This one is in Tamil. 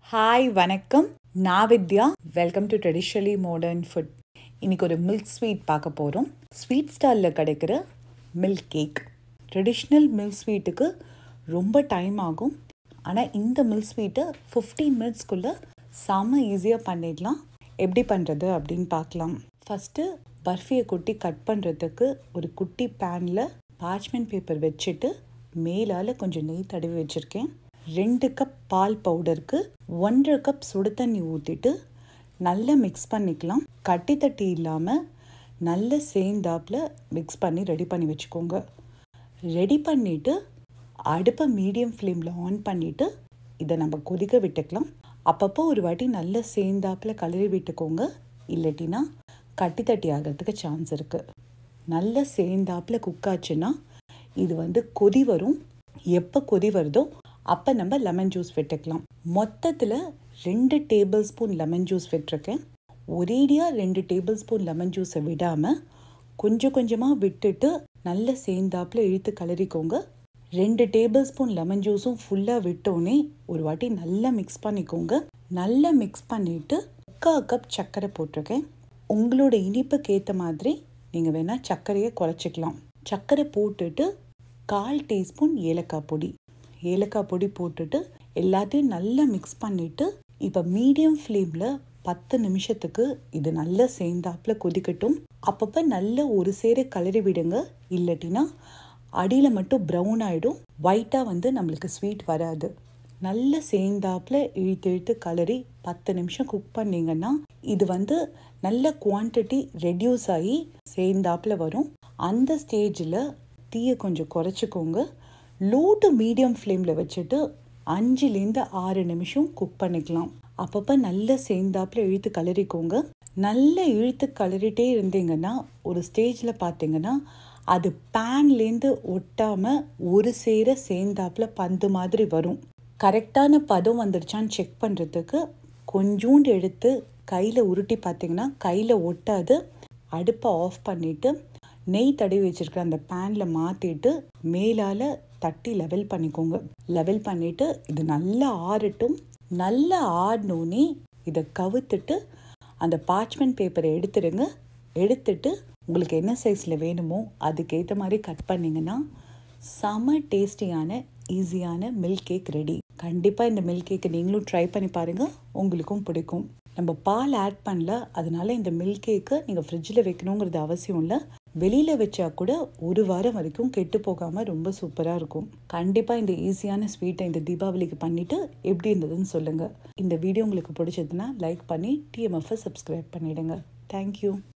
ஹாய் வணக்கம் நான் Vidya welcome to traditionally modern food இன்னைக்கு ஒரு மில்க் ஸ்வீட் பார்க்க போகிறோம் ஸ்வீட் ஸ்டாலில் கிடைக்கிற மில்க் கேக் ட்ரெடிஷ்னல் மில்க் ஸ்வீட்டுக்கு ரொம்ப டைம் ஆகும் ஆனால் இந்த மில்க் ஸ்வீட்டை ஃபிஃப்டீன் மினிட்ஸ்க்குள்ளே செம்ம ஈஸியாக பண்ணிடலாம் எப்படி பண்ணுறது அப்படின்னு பார்க்கலாம் ஃபஸ்ட்டு பர்ஃபியை கொட்டி கட் பண்ணுறதுக்கு ஒரு குட்டி பேனில் பார்ச்மெண்ட் பேப்பர் வச்சுட்டு மேலால் கொஞ்சம் நெய் தடவி வச்சுருக்கேன் ரெண்டு கப் பால் பவுடருக்கு ஒன்றரை கப் சுடு தண்ணி ஊற்றிட்டு நல்லா மிக்ஸ் பண்ணிக்கலாம் கட்டி தட்டி இல்லாமல் நல்ல சேர்ந்தாப்பில் மிக்ஸ் பண்ணி ரெடி பண்ணி வச்சுக்கோங்க ரெடி பண்ணிவிட்டு அடுப்பை மீடியம் ஃப்ளேமில் ஆன் பண்ணிவிட்டு இதை நம்ம கொதிக்க விட்டுக்கலாம் அப்பப்போ ஒரு வாட்டி நல்ல சேர்ந்தாப்பில் கலரி விட்டுக்கோங்க இல்லாட்டினா கட்டி தட்டி ஆகிறதுக்கு சான்ஸ் இருக்குது நல்ல சேர்ந்தாப்பில் குக் ஆச்சுன்னா இது வந்து கொதி வரும் எப்போ கொதி வருதோ அப்போ நம்ம லெமன் ஜூஸ் விட்டுக்கலாம் மொத்தத்தில் ரெண்டு டேபிள் ஸ்பூன் லெமன் ஜூஸ் விட்டுருக்கேன் ஒரேடியாக ரெண்டு டேபிள் ஸ்பூன் லெமன் ஜூஸை விடாமல் கொஞ்சம் கொஞ்சமாக விட்டுட்டு நல்ல சேர்ந்தாப்பில் இழுத்து கலரிக்கோங்க ரெண்டு டேபிள் ஸ்பூன் லெமன் ஜூஸும் ஃபுல்லாக விட்டோன்னே ஒரு வாட்டி நல்லா மிக்ஸ் பண்ணிக்கோங்க நல்லா மிக்ஸ் பண்ணிவிட்டு முக்கால் கப் சர்க்கரை போட்டிருக்கேன் உங்களோட இனிப்புக்கு ஏற்ற மாதிரி நீங்கள் வேணால் சர்க்கரையை குறைச்சிக்கலாம் சர்க்கரை போட்டுட்டு கால் டீஸ்பூன் ஏலக்காய் பொடி ஏலக்காய் பொடி போட்டுட்டு எல்லாத்தையும் நல்லா மிக்ஸ் பண்ணிவிட்டு இப்போ மீடியம் ஃப்ளேமில் பத்து நிமிஷத்துக்கு இது நல்லா சேர்ந்தாப்பில் கொதிக்கட்டும் அப்பப்போ நல்ல ஒரு சேர கலரி விடுங்க இல்லாட்டினா அடியில் மட்டும் ப்ரௌன் ஆகிடும் ஒயிட்டாக வந்து நம்மளுக்கு ஸ்வீட் வராது நல்ல சேர்ந்தாப்பில் இழுத்து இழுத்து கலரி பத்து நிமிஷம் குக் பண்ணிங்கன்னா இது வந்து நல்ல குவான்டிட்டி ரெடியூஸ் ஆகி சேர்ந்தாப்பில் வரும் அந்த ஸ்டேஜில் தீயை கொஞ்சம் குறைச்சிக்கோங்க லோ டு மீடியம் ஃப்ளேமில் வச்சுட்டு அஞ்சுலேருந்து ஆறு நிமிஷம் குக் பண்ணிக்கலாம் அப்பப்போ நல்ல சேர்ந்தாப்பில் இழுத்து கலரிக்கோங்க நல்ல இழுத்து கலரிட்டே இருந்தீங்கன்னா ஒரு ஸ்டேஜில் பார்த்தீங்கன்னா அது பேன்லேருந்து ஒட்டாமல் ஒரு சேர சேர்ந்தாப்பில் பந்து மாதிரி வரும் கரெக்டான பதம் வந்துடுச்சான்னு செக் பண்ணுறதுக்கு கொஞ்சோண்டு எடுத்து கையில் உருட்டி பார்த்தீங்கன்னா கையில் ஒட்டாது அடுப்பை ஆஃப் பண்ணிவிட்டு நெய் தடவி வச்சுருக்க அந்த பேனில் மாற்றிட்டு மேலால் தட்டி லெவல் பண்ணிக்கோங்க லெவல் பண்ணிவிட்டு இது நல்லா ஆறட்டும் நல்லா ஆடினோன்னே இதை கவுத்துட்டு அந்த பார்ச்மெண்ட் பேப்பரை எடுத்துடுங்க எடுத்துட்டு உங்களுக்கு என்ன சைஸில் வேணுமோ அதுக்கேற்ற மாதிரி கட் பண்ணிங்கன்னா செம டேஸ்டியான ஈஸியான மில்க் கேக் ரெடி கண்டிப்பாக இந்த மில்க் கேக்கை நீங்களும் ட்ரை பண்ணி பாருங்கள் உங்களுக்கும் பிடிக்கும் நம்ம பால் ஆட் பண்ணல அதனால இந்த மில்க் கேக்கு நீங்கள் ஃப்ரிட்ஜில் வைக்கணுங்கிறது அவசியம் இல்லை வெளியில் வச்சா கூட ஒரு வாரம் வரைக்கும் கெட்டு போகாமல் ரொம்ப சூப்பராக இருக்கும் கண்டிப்பாக இந்த ஈஸியான ஸ்வீட்டை இந்த தீபாவளிக்கு பண்ணிவிட்டு எப்படி இருந்ததுன்னு சொல்லுங்கள் இந்த வீடியோ உங்களுக்கு பிடிச்சதுன்னா லைக் பண்ணி டிஎம்எஃப்பை சப்ஸ்கிரைப் பண்ணிவிடுங்க தேங்க்யூ